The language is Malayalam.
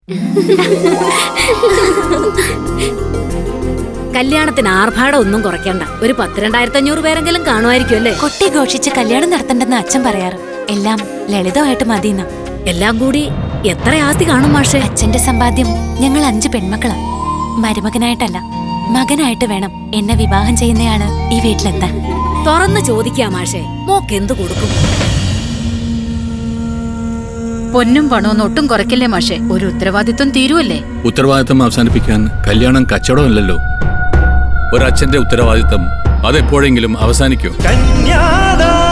കല്യാണത്തിന് ആർഭാടം ഒന്നും കുറയ്ക്കണ്ട ഒരു പത്ത് രണ്ടായിരത്തി അഞ്ഞൂറ് പേരെങ്കിലും കാണുമായിരിക്കും അല്ലേ കൊട്ടി ഘോഷിച്ച് കല്യാണം നടത്തണ്ടെന്ന് അച്ഛൻ പറയാറ് എല്ലാം ലളിതമായിട്ട് മതിയെന്ന് എല്ലാം കൂടി എത്ര ആസ്തി കാണും മാഷെ അച്ഛന്റെ സമ്പാദ്യം ഞങ്ങൾ അഞ്ച് പെൺമക്കളാ മരുമകനായിട്ടല്ല മകനായിട്ട് വേണം എന്നെ വിവാഹം ചെയ്യുന്നയാള് ഈ വീട്ടിലെത്താൻ തുറന്ന് ചോദിക്കാ മാഷെ മോക്ക് എന്ത് കൊടുക്കും പൊന്നും പണവും ഒട്ടും കുറയ്ക്കില്ലേ മാഷെ ഒരു ഉത്തരവാദിത്വം തീരുവല്ലേ ഉത്തരവാദിത്തം അവസാനിപ്പിക്കാൻ കല്യാണം കച്ചവടമല്ലല്ലോ ഒരച്ഛന്റെ ഉത്തരവാദിത്തം അതെപ്പോഴെങ്കിലും അവസാനിക്കും കന്യാദാ